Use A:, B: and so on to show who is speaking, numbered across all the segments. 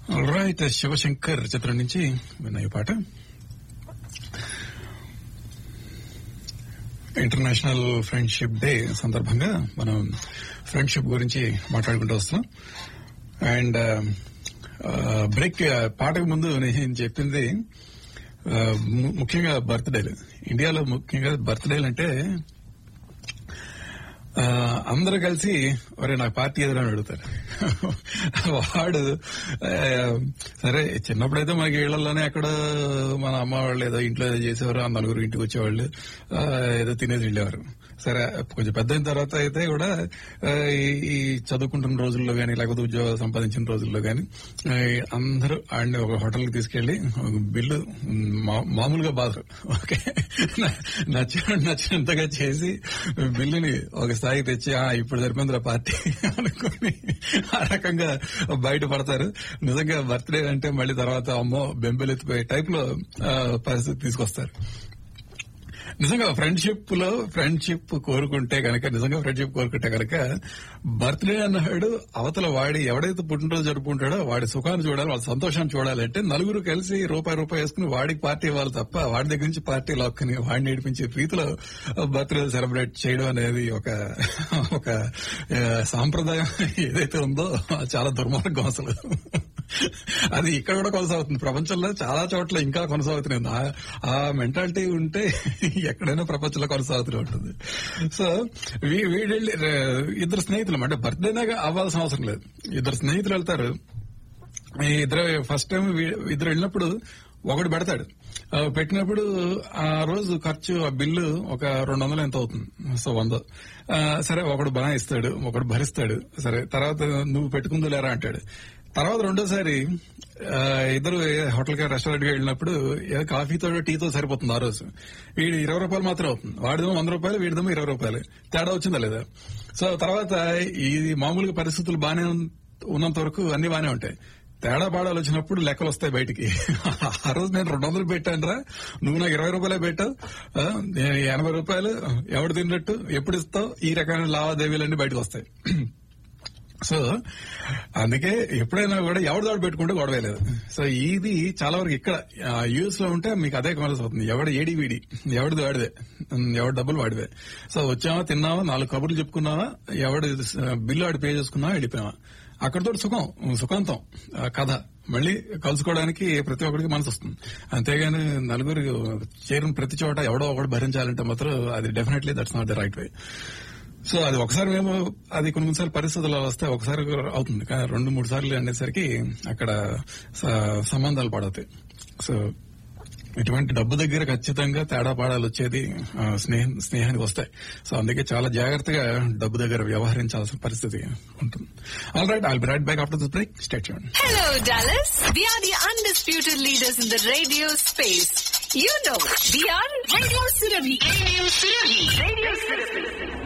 A: Right Shivshankar చిత్రం నుంచి విన్న ఈ పాట ఇంటర్నేషనల్ ఫ్రెండ్షిప్ డే సందర్భంగా మనం ఫ్రెండ్షిప్ గురించి మాట్లాడుకుంటూ వస్తున్నాం అండ్ బ్రేక్ పాటకు ముందు నేను చెప్పింది ఆ, ము- ముఖ్యంగా బర్త్డేలు ఇండియాలో ముఖ్యంగా బర్త్డేలు అంటే ఆ, అందరూ కలిసి ఒరే నాకు పార్టీ ఎదురని అడుగుతారు వాడు ఆ, సరే చిన్నప్పుడైతే మనకి ఇళ్లలోనే అక్కడ మన అమ్మ వాళ్ళు ఏదో ఇంట్లో ఏదో చేసేవారు ఆ నలుగురు ఇంటికి వచ్చేవాళ్ళు ఆ, ఏదో తినేది వెళ్ళేవారు సరే కొంచెం పెద్ద అయిన తర్వాత అయితే కూడా ఆ, ఈ- ఈ చదువుకుంటున్న రోజుల్లో గానీ లేకపోతే ఉద్యోగాలు సంపాదించిన రోజుల్లో గానీ ఆ, అందరూ ఆడిని ఒక హోటల్కి తీసుకెళ్లి ఒక బిల్లు మా- మామూలుగా బాధరు ఓకే నచ్చిన నచ్చినంతగా చేసి బిల్లుని ఒక స్థాయికి తెచ్చి "ఆ, ఇప్పుడు సరిపోయిందిరా పార్టీ అనుకుని ఆ రకంగా బయట పడతారు నిజంగా బర్త్డే అంటే మళ్ళీ తర్వాత అమ్మో బెంబెలెత్తిపోయే టైప్ లో ఆ, పరిస్థితి తీసుకొస్తారు నిజంగా ఫ్రెండ్షిప్ లో ఫ్రెండ్షిప్ కోరుకుంటే కనుక నిజంగా ఫ్రెండ్షిప్ కోరుకుంటే కనుక బర్త్డే అన్నాడు అవతల వాడి ఎవడైతే పుట్టినరోజు జరుపుకుంటాడో వాడి సుఖాన్ని చూడాలి వాళ్ళ సంతోషాన్ని చూడాలి అంటే నలుగురు కలిసి రూపాయి రూపాయి వేసుకుని వాడికి పార్టీ ఇవ్వాలి తప్ప వాడి దగ్గర నుంచి పార్టీ లాక్కుని వాడిని నేర్పించే రీతిలో బర్త్డే సెలబ్రేట్ చేయడం అనేది ఒక ఒక ఆ, సాంప్రదాయం ఏదైతే ఉందో అది చాలా దుర్మార్గం అసలు అది ఇక్కడ కూడా కొనసాగుతుంది ప్రపంచంలో చాలా చోట్ల ఇంకా కొనసాగుతుంది ఆ- ఆ మెంటాలిటీ ఉంటే ఎక్కడైనా ప్రపంచంలో కొనసాగుతూనే ఉంటుంది సో వీ- వీడెళ్ళి ఆ, ఇద్దరు స్నేహితులు అంటే బర్త్డేనే అవ్వాల్సిన అవసరం లేదు ఇద్దరు స్నేహితులు వెళ్తారు ఈ ఇద్దరు ఫస్ట్ టైం ఇద్దరు వెళ్ళినప్పుడు ఒకడు పెడతాడు ఆ, పెట్టినప్పుడు ఆ రోజు ఖర్చు ఆ బిల్లు ఒక రెండు వందలు ఎంత అవుతుంది సో వంద ఆ, సరే ఒకడు బాగా ఇస్తాడు ఒకడు భరిస్తాడు సరే తర్వాత నువ్వు పెట్టుకుందో లేరా అంటాడు తర్వాత రెండోసారి ఆ, ఇద్దరు హోటల్ కి రెస్టారెంట్ కి వెళ్ళినప్పుడు ఏదో కాఫీతో టీతో సరిపోతుంది ఆ రోజు వీడు ఇరవై రూపాయలు మాత్రం అవుతుంది వాడిదేమో వంద రూపాయలు వీడిదేమో ఇరవై రూపాయలు తేడా వచ్చిందా లేదా సో తర్వాత ఇది మామూలుగా పరిస్థితులు బాగానే ఉన్నంత వరకు అన్ని బాగానే ఉంటాయి తేడా పాడాలు వచ్చినప్పుడు లెక్కలు వస్తాయి బయటికి ఆ రోజు నేను రెండు వందలు పెట్టానురా నువ్వు నాకు ఇరవై రూపాయలే పెట్టావు ఆ, నేను ఎనభై రూపాయలు ఎవడు తిన్నట్టు ఎప్పుడు ఇస్తావు ఈ రకమైన లావాదేవీలన్నీ బయటకు వస్తాయి సో అందుకే ఎప్పుడైనా కూడా ఎవడు దాడు పెట్టుకుంటే గొడవే లేదు సో ఇది చాలా వరకు ఇక్కడ యూఎస్ లో ఉంటే మీకు అదే కొనసాగుతుంది ఎవడు ఏడి వీడి ఎవడిది వాడిదే ఉమ్, ఎవడి డబ్బులు వాడివే సో వచ్చామా తిన్నావా నాలుగు కబుర్లు చెప్పుకున్నావా ఎవడు బిల్లు ఆడి పే చేసుకున్నావా వెళ్ళిపోయావా అక్కడతో సుఖం సుఖాంతం ఆ కథ మళ్ళీ కలుసుకోవడానికి ప్రతి ఒక్కరికి మనసు వస్తుంది అంతేగాని నలుగురు చేరిన ప్రతి చోట ఎవడో ఒకటి భరించాలంటే మాత్రం అది definitely that's not the right way so అది ఒకసారి మేము అది కొన్ని కొన్నిసార్లు పరిస్థితులు అలా వస్తే ఒకసారి అవుతుంది కానీ రెండు మూడు సార్లు అనేసరికి అక్కడ స- సంబంధాలు పడతాయి సో ఇటువంటి డబ్బు దగ్గర ఖచ్చితంగా తేడా పాడాలు వచ్చేది ఆ, స్నేహం స్నేహానికి వస్తాయి సో అందుకే చాలా జాగ్రత్తగా డబ్బు దగ్గర వ్యవహరించాల్సిన పరిస్థితి ఉంటుంది all right I'll be right back after this break state చూడండి
B: Hello, Dallas. We are the undisputed leaders in the radio space. You know, we are Radio Surabhi. Radio Surabhi. Radio Surabhi.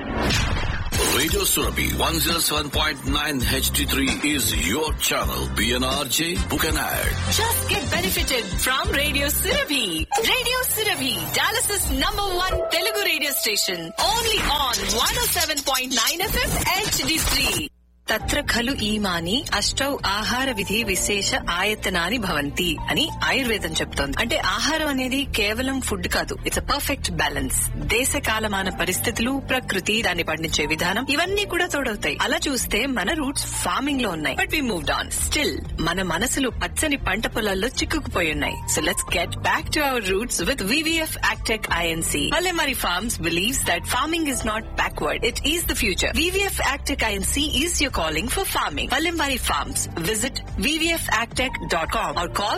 C: Radio Surabhi 107.9 HD3 is your channel. PNRJ, book an ad.
B: Just get benefited from Radio Surabhi. Radio Surabhi, Dallas's number one Telugu radio station. Only on 107.9 FM HD3. తత్ర ఖలు ఈమాని అష్టౌ ఆహార విధి విశేష ఆయతనాని భవంతి అని ఆయుర్వేదం చెప్తోంది అంటే ఆహారం అనేది కేవలం ఫుడ్ కాదు ఇట్స్ అ పర్ఫెక్ట్ బ్యాలెన్స్ దేశ కాలమాన పరిస్థితులు ప్రకృతి దాన్ని పండించే విధానం ఇవన్నీ కూడా తోడవుతాయి అలా చూస్తే మన రూట్స్ ఫార్మింగ్ లో ఉన్నాయి but we moved on still మన మనసులు పచ్చని పంట పొలాల్లో చిక్కుకుపోయి ఉన్నాయి so let's get back to our roots with VVF agtech INC Palimari Farms believes that farming is not backward. It is the future. VVF Agtech INC is your calling for farming. Palimari Farms. Visit vvfagtech.com or call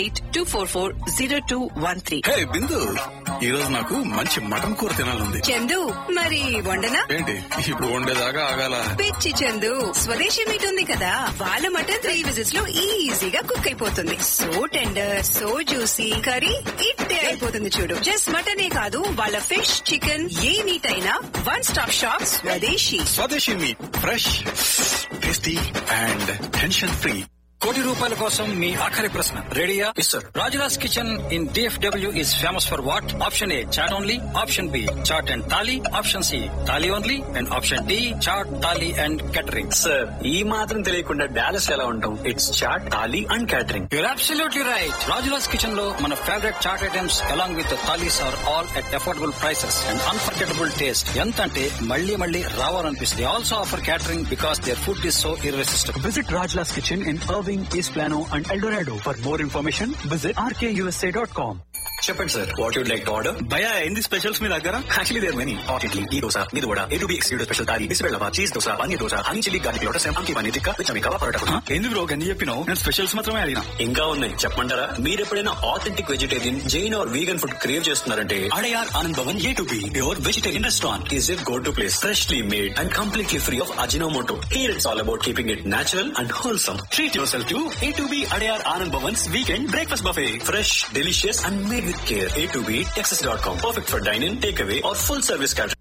B: 848-244-0213.
A: Hey Bindu ఈ రోజు నాకు మంచి mutton కూర తినాలంది
B: చందు మరి వండనా
A: ఏంటి ఇప్పుడు వండేదాకా ఆగాల
B: పిచ్చి చందు స్వదేశీ మీట్ ఉంది కదా వాళ్ళ మటన్ త్రీ విజిట్స్ లో ఈజీగా కుక్ అయిపోతుంది so tender so juicy curry ఇట్టే అయిపోతుంది చూడు జస్ట్ మటనే కాదు వాళ్ళ ఫిష్ చికెన్ ఏ మీట్ అయినా one stop shop Swadeshi
A: Swadeshi meat fresh tasty and tension free
D: కోటి రూపాయల కోసం మీ ఆఖరి ప్రశ్న రెడీయా
C: Yes, sir.
D: Rajula's kitchen in DFW is famous for what option A chaat only option B chaat and thali option C thali only and option D chaat thali and catering
E: sir ఈ మాత్రం తెలియకుండా డాలస్ ఎలా ఉంటాం it's chaat thali and catering
D: you're absolutely right Rajula's kitchen లో మన favourite chaat items along with thalis are all at affordable prices and unforgettable taste ఎంత అంటే మళ్ళీ మళ్ళీ రావాలనిపిస్తుంది also offer catering because their food is so irresistible
E: visit Rajula's kitchen in Irving East Plano and Eldorado for more information visit RKUSA dot com
C: చెప్పండి sir what you'd like to order
E: భయ ఏంది specials మీ దగ్గర actually there many hot idli ఈ దోశ ఇది కూడా A two B excluded special thali బిస్బెల్లవా cheese dosa paneer dosa honey chilli garlic lotus ఆమ్కి పన్నీర్ టిక్కా విచ్ అమికా పరోటా ఎందుకు బ్రో గన్ని చెప్పినావు నేను స్పెషల్స్ మాత్రమే అడిగినా
F: ఇంకా ఉన్నాయి చెప్పమంటారా మీరు ఎప్పుడైనా authentic vegetarian Jain or vegan food crave చేస్తున్నారంటే Adyar Anand Bhavan A two B pure vegetarian restaurant is a go to place freshly made and completely free of Ajinomoto here it's all about keeping it natural and wholesome treat yourself to A two B Adyar Anand Bhavan's weekend breakfast buffet fresh delicious and made with care A two B Texas dot com perfect for dyne in take away or full service క్యాటర్